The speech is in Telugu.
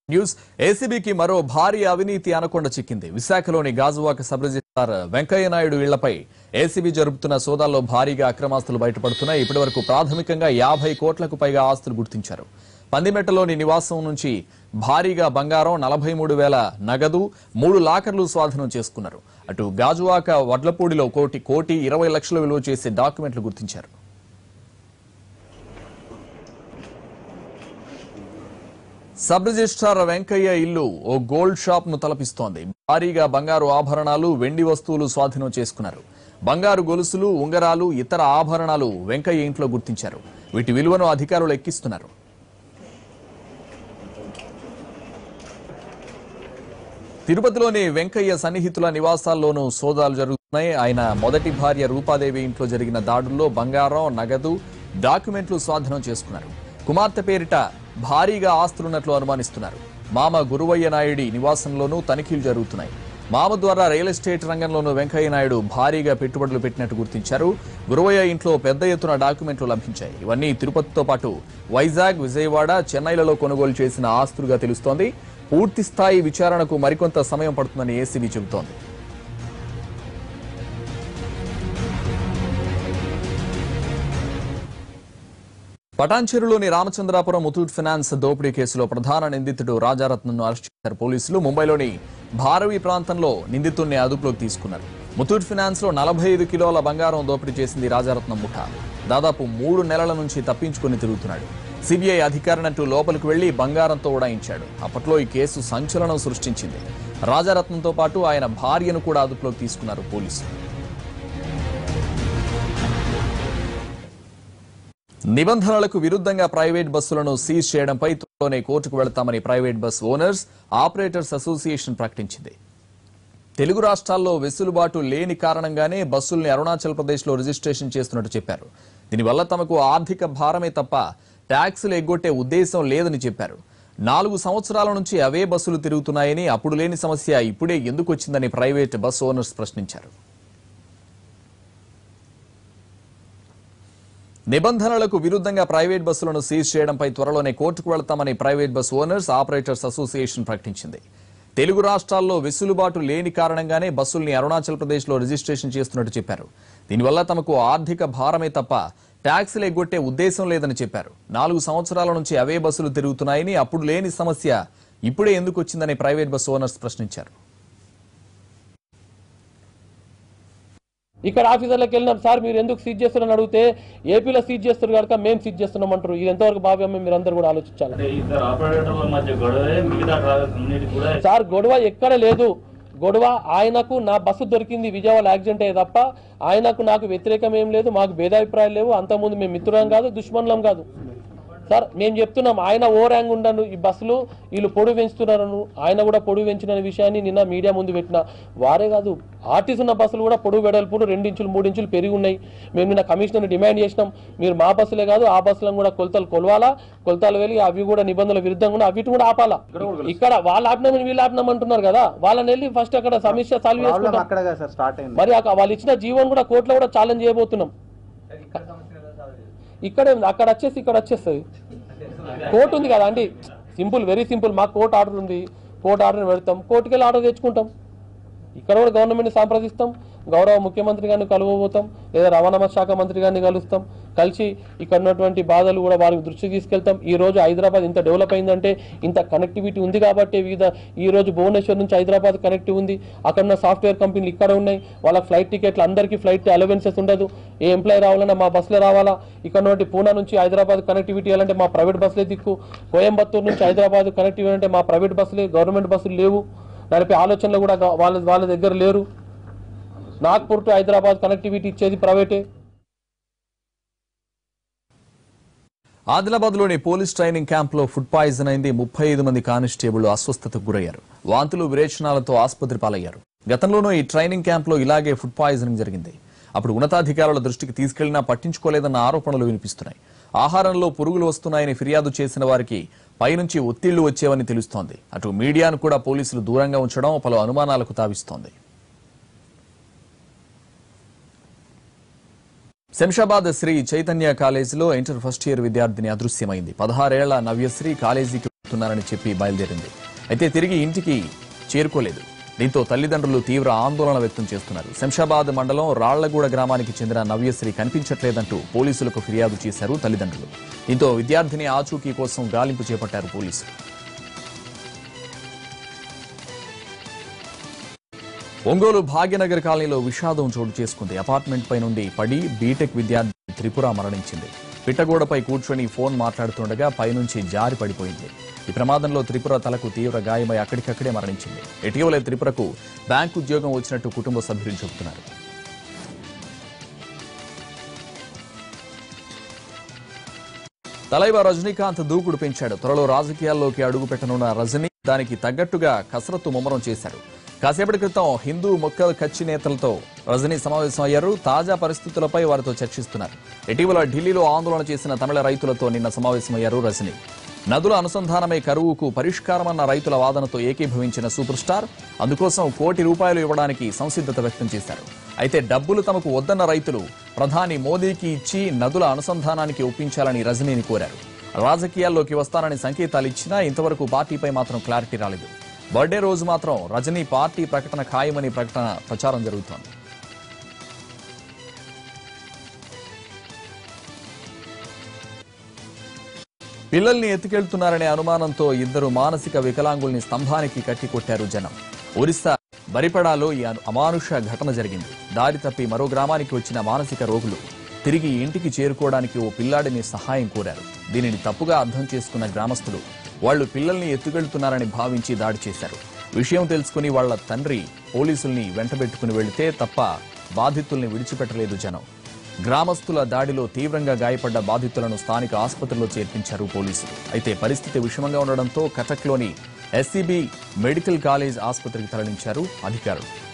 న్యూస్ ఏసీబీకి మరో భారీ అవినీతి అనకొండ చిక్కింది విశాఖలోని గాజువాక సబ్ రిజిస్ట్రార్ వెంకయ్య నాయుడు ఇళ్లపై ఏసీబీ జరుపుతున్న సోదాల్లో భారీగా అక్రమాస్తులు బయటపడుతున్నాయి ఇప్పటివరకు ప్రాథమికంగా యాభై కోట్లకు పైగా ఆస్తులు గుర్తించారు పందిమెట్టలోని నివాసం నుంచి భారీగా బంగారం నలభై మూడు వేల నగదు మూడు లాకర్లు స్వాధీనం చేసుకున్నారు అటు గాజువాక వడ్లపూడిలో కోటి కోటి ఇరవై లక్షల విలువ చేసే డాక్యుమెంట్లు గుర్తించారు సబ్ రిజిస్ట్రార్ వెంకయ్య ఇల్లు ఓ గోల్డ్ షాప్ ను తలపిస్తోంది భారీగా బంగారు ఆభరణాలు వెండి వస్తువులు స్వాధీనం చేసుకున్నారు బంగారు గొలుసులు ఉంగరాలు ఇతర ఆభరణాలు వెంకయ్య ఇంట్లో గుర్తించారు వీటి విలువను అధికారులు ఎక్కిస్తున్నారు తిరుపతిలోని వెంకయ్య సన్నిహితుల నివాసాల్లోనూ సోదాలు జరుగుతున్నాయి ఆయన మొదటి భార్య రూపాదేవి ఇంట్లో జరిగిన దాడుల్లో బంగారం నగదు డాక్యుమెంట్లు స్వాధీనం చేసుకున్నారు కుమార్తె పేరిట భారీగా ఆస్తులున్నట్లు అనుమానిస్తున్నారు మామ గురువయ్య నాయుడి నివాసంలోనూ తనిఖీలు జరుగుతున్నాయి మామ ద్వారా రియల్ ఎస్టేట్ రంగంలోనూ వెంకయ్య నాయుడు భారీగా పెట్టుబడులు పెట్టినట్టు గుర్తించారు గురువయ్య ఇంట్లో పెద్ద ఎత్తున డాక్యుమెంట్లు లభించాయి ఇవన్నీ తిరుపతితో పాటు వైజాగ్ విజయవాడ చెన్నైలలో కొనుగోలు చేసిన ఆస్తులుగా తెలుస్తోంది పూర్తి స్థాయి విచారణకు మరికొంత సమయం పడుతుందని ఏసీబీ చెబుతోంది పటాన్చెరులోని రామచంద్రాపురం ముతూట్ ఫైనాన్స్ దోపిడీ కేసులో ప్రధాన నిందితుడు రాజారత్నంను అరెస్ట్ చేశారు పోలీసులు ముంబైలోని భారవి ప్రాంతంలో నిందితుడిని అదుపులోకి తీసుకున్నారు ముతూట్ ఫైనాన్స్ లో నలభై ఐదు కిలోల బంగారం దోపిడీ చేసింది రాజారత్నం ముఠా దాదాపు మూడు నెలల నుంచి తప్పించుకుని తిరుగుతున్నాడు సిబిఐ అధికారినంటూ లోపలికి వెళ్లి బంగారంతో ఉడాయించాడు అప్పట్లో ఈ కేసు సంచలనం సృష్టించింది రాజారత్నంతో పాటు ఆయన భార్యను కూడా అదుపులోకి తీసుకున్నారు పోలీసులు నిబంధనలకు విరుద్ధంగా ప్రైవేట్ బస్సులను సీజ్ చేయడంపై త్వరలోనే కోర్టుకు వెళతామని private bus owners operators association ప్రకటించింది తెలుగు రాష్ట్రాల్లో వెసులుబాటు లేని కారణంగానే బస్సుల్ని అరుణాచల్ ప్రదేశ్లో రిజిస్ట్రేషన్ చేస్తున్నట్టు చెప్పారు దీనివల్ల తమకు ఆర్థిక భారమే తప్ప ట్యాక్సులు ఎగ్గొట్టే ఉద్దేశం లేదని చెప్పారు నాలుగు సంవత్సరాల నుంచి అవే బస్సులు తిరుగుతున్నాయని అప్పుడు లేని సమస్య ఇప్పుడే ఎందుకు వచ్చిందని ప్రైవేట్ బస్ ఓనర్స్ ప్రశ్నించారు నిబంధనలకు విరుద్ధంగా ప్రైవేట్ బస్సులను సీజ్ చేయడంపై త్వరలోనే కోర్టుకు వెళతామని private bus owners operators association ప్రకటించింది తెలుగు రాష్ట్రాల్లో వెసులుబాటు లేని కారణంగానే బస్సుల్ని అరుణాచల్ ప్రదేశ్లో రిజిస్ట్రేషన్ చేస్తున్నట్టు చెప్పారు దీనివల్ల తమకు ఆర్థిక భారమే తప్ప ట్యాక్సులు ఎగ్గొట్టే ఉద్దేశం లేదని చెప్పారు నాలుగు సంవత్సరాల నుంచి అవే బస్సులు తిరుగుతున్నాయని అప్పుడు లేని సమస్య ఇప్పుడే ఎందుకు వచ్చిందని ప్రైవేట్ బస్ ఓనర్స్ ప్రశ్నించారు ఇక్కడ ఆఫీసర్లకు వెళ్ళినాం సార్ మీరు ఎందుకు సీజ్ చేస్తున్నారని అడిగితే ఏపీలో సీజ్ చేస్తారు కనుక మేము సీజ్ చేస్తున్నాం అంటారు ఇది ఎంతవరకు భావ్యమే మీరు అందరూ కూడా ఆలోచించాలి అంటే ఇద్దరు ఆపరేటర్ల మధ్య గొడవే మిగతా ట్రావెల్స్ అన్నిటి కూడా సార్ గొడవ ఎక్కడ లేదు గొడవ ఆయనకు నా బస్సు దొరికింది విజయవాడ యాక్సిడెంట్ అయ్యే తప్ప ఆయనకు నాకు వ్యతిరేకం ఏం లేదు మాకు భేదాభిప్రాయాలు లేవు అంతకుముందు మేము మిత్రులం కాదు దుష్మనులం కాదు సార్ మేము చెప్తున్నాం ఆయన ఓ ర్యాంక్ ఉండను ఈ బస్సులు వీళ్ళు పొడుగు పెంచుతున్నారను ఆయన కూడా పొడుగు పెంచిన విషయాన్ని నిన్న మీడియా ముందు పెట్టిన వారే కాదు ఆర్టీసీ ఉన్న బస్సులు కూడా పొడుగు వెడల్పులు రెండు ఇంచులు మూడు ఇంచులు పెరిగి ఉన్నాయి మేము నిన్న కమిషనర్ డిమాండ్ చేసినాం మీరు మా బస్సులే కాదు ఆ బస్సులను కూడా కొలతలు కొలవాలా కొలతలు వెళ్ళి అవి కూడా నిబంధనల విరుద్ధంగా ఉన్నాయి అవిటి కూడా ఆపాలా ఇక్కడ వాళ్ళు ఆపినామని వీళ్ళు ఆపినామంటున్నారు కదా వాళ్ళని వెళ్ళి ఫస్ట్ అక్కడ సమస్య సాల్వ్ ప్రాబ్లం చేసుకుంటాం అక్కడగా సార్ స్టార్ట్ అయింది మరి ఆ- వాళ్ళు ఇచ్చిన జీవన్ కూడా కోర్టులో కూడా ఛాలెంజ్ చేయబోతున్నాం ఇక్కడే ఉంది అక్కడ వచ్చేసి ఇక్కడ వచ్చేస్తుంది కోర్టు ఉంది కదా అండి సింపుల్ వెరీ సింపుల్ మాకు కోర్టు ఆర్డర్ ఉంది కోర్టు ఆర్డర్ పెడతాం కోర్టుకి వెళ్ళి ఆర్డర్ తెచ్చుకుంటాం ఇక్కడ కూడా గవర్నమెంట్ని సంప్రదిస్తాం గౌరవ ముఖ్యమంత్రి గారిని కలవబోతాం లేదా రవాణా శాఖ మంత్రి గారిని కలుస్తాం కలిసి ఇక్కడ ఉన్నటువంటి బాధలు కూడా వారికి దృష్టికి తీసుకెళ్తాం ఈ రోజు హైదరాబాద్ ఇంత డెవలప్ అయిందంటే ఇంత కనెక్టివిటీ ఉంది కాబట్టి వివిధ ఈ రోజు భువనేశ్వర్ నుంచి హైదరాబాద్ కనెక్ట్ ఉంది అక్కడ ఉన్న సాఫ్ట్వేర్ కంపెనీలు ఇక్కడ ఉన్నాయి వాళ్ళకి ఫ్లైట్ టికెట్లు అందరికీ ఫ్లైట్ అలవెన్సెస్ ఉండదు ఏ ఎంప్లాయ్ రావాలన్నా మా బస్సులో రావాలా ఇక్కడ నుండి పూనా నుంచి హైదరాబాద్ కనెక్టివిటీ ఇవ్వాలంటే మా ప్రైవేట్ బస్సులే దిక్కు కోయంబత్తూరు నుంచి హైదరాబాద్ కనెక్టివిటీ అంటే మా ప్రైవేట్ బస్సులే గవర్నమెంట్ బస్సులు లేవు నడిపే ఆలోచనలు కూడా గా- వాళ్ళ వాళ్ళ దగ్గర లేరు నాగ్పూర్ టు హైదరాబాద్ కనెక్టివిటీ ఇచ్చేది ప్రైవేటే ఆదిలాబాద్లోని పోలీస్ ట్రైనింగ్ క్యాంప్లో ఫుడ్ పాయిజన్ అయింది ముప్పై ఐదు మంది కానిస్టేబుల్ అస్వస్థతకు గురయ్యారు వాంతులు విరేచనాలతో ఆసుపత్రి పాలయ్యారు గతంలోనూ ఈ ట్రైనింగ్ క్యాంప్లో ఇలాగే ఫుడ్ పాయిజనింగ్ జరిగింది అప్పుడు ఉన్నతాధికారుల దృష్టికి తీసుకెళ్లినా పట్టించుకోలేదన్న ఆరోపణలు వినిపిస్తున్నాయి ఆహారంలో పురుగులు వస్తున్నాయని ఫిర్యాదు చేసిన వారికి పైనుంచి ఒత్తిళ్లు వచ్చేవని తెలుస్తోంది అటు మీడియాను కూడా పోలీసులు దూరంగా ఉంచడం పలు అనుమానాలకు తావిస్తోంది శంషాబాద్ శ్రీ చైతన్య కాలేజీలో ఇంటర్ ఫస్ట్ ఇయర్ విద్యార్థిని అదృశ్యమైంది పదహారేళ్ల నవ్యశ్రీ కాలేజీకి తున్నారని చెప్పి బయలుదేరింది అయితే తిరిగి ఇంటికి చేరుకోలేదు దీంతో తల్లిదండ్రులు తీవ్ర ఆందోళన వ్యక్తం చేస్తున్నారు శంషాబాద్ మండలం రాళ్లగూడ గ్రామానికి చెందిన నవ్యశ్రీ కనిపించట్లేదంటూ పోలీసులకు ఫిర్యాదు చేశారు తల్లిదండ్రులు దీంతో విద్యార్థిని ఆచూకీ కోసం గాలింపు చేపట్టారు పోలీసులు ఒంగోలు భాగ్యనగర్ కాలనీలో విషాదం చోటు చేసుకుంది అపార్ట్మెంట్ పై నుండి పడి బీటెక్ విద్యార్థి త్రిపుర మరణించింది పిట్టగోడపై కూర్చొని ఫోన్ మాట్లాడుతుండగా పైనుంచి జారి పడిపోయింది ఈ ప్రమాదంలో త్రిపుర తలకు తీవ్ర గాయమై అక్కడికక్కడే మరణించింది ఇటీవలే త్రిపురకు బ్యాంక్ ఉద్యోగం వచ్చినట్టు కుటుంబ సభ్యులు చెబుతున్నారు తలైవ రజనీకాంత్ దూకుడు పెంచాడు త్వరలో రాజకీయాల్లోకి అడుగు పెట్టనున్న రజనీ దానికి తగ్గట్టుగా కసరత్తు ముమ్మరం చేశారు కాసేపటి క్రితం హిందూ మొక్క కచ్చి నేతలతో రజనీ సమావేశం అయ్యారు తాజా పరిస్థితులపై వారితో చర్చిస్తున్నారు ఇటీవల ఢిల్లీలో ఆందోళన చేసిన తమిళ రైతులతో నిన్న సమావేశమయ్యారు రజనీ నదుల అనుసంధానమే కరువుకు పరిష్కారమన్న రైతుల వాదనతో ఏకీభవించిన సూపర్ స్టార్ అందుకోసం కోటి రూపాయలు ఇవ్వడానికి సంసిద్ధత వ్యక్తం చేశారు అయితే డబ్బులు తమకు వద్దన్న రైతులు ప్రధాని మోదీకి ఇచ్చి నదుల అనుసంధానానికి ఒప్పించాలని రజనీని కోరారు రాజకీయాల్లోకి వస్తానని సంకేతాలు ఇచ్చినా ఇంతవరకు పార్టీపై మాత్రం క్లారిటీ రాలేదు బర్త్డే రోజు మాత్రం రజనీ పార్టీ ప్రకటన ఖాయమని ప్రకటన ప్రచారం జరుగుతోంది పిల్లల్ని ఎత్తుకెళ్తున్నారనే అనుమానంతో ఇద్దరు మానసిక వికలాంగుల్ని స్తంభానికి కట్టి కొట్టారు జనం ఒరిస్సా బరిపడాలో ఈ అను- అమానుష ఘటన జరిగింది దారి తప్పి మరో గ్రామానికి వచ్చిన మానసిక రోగులు తిరిగి ఇంటికి చేరుకోవడానికి ఓ పిల్లాడిని సహాయం కోరారు దీనిని తప్పుగా అర్థం చేసుకున్న గ్రామస్తులు వాళ్లు పిల్లల్ని ఎత్తుకెళ్తున్నారని భావించి దాడి చేశారు విషయం తెలుసుకుని వాళ్ల తండ్రి పోలీసుల్ని వెంటబెట్టుకుని వెళితే తప్ప బాధితుల్ని విడిచిపెట్టలేదు జనం గ్రామస్తుల దాడిలో తీవ్రంగా గాయపడ్డ బాధితులను స్థానిక ఆసుపత్రిలో చేర్పించారు పోలీసులు అయితే పరిస్థితి విషమంగా ఉండడంతో కటక్లోని ఎస్సీబీ మెడికల్ కాలేజ్ ఆసుపత్రికి తరలించారు అధికారులు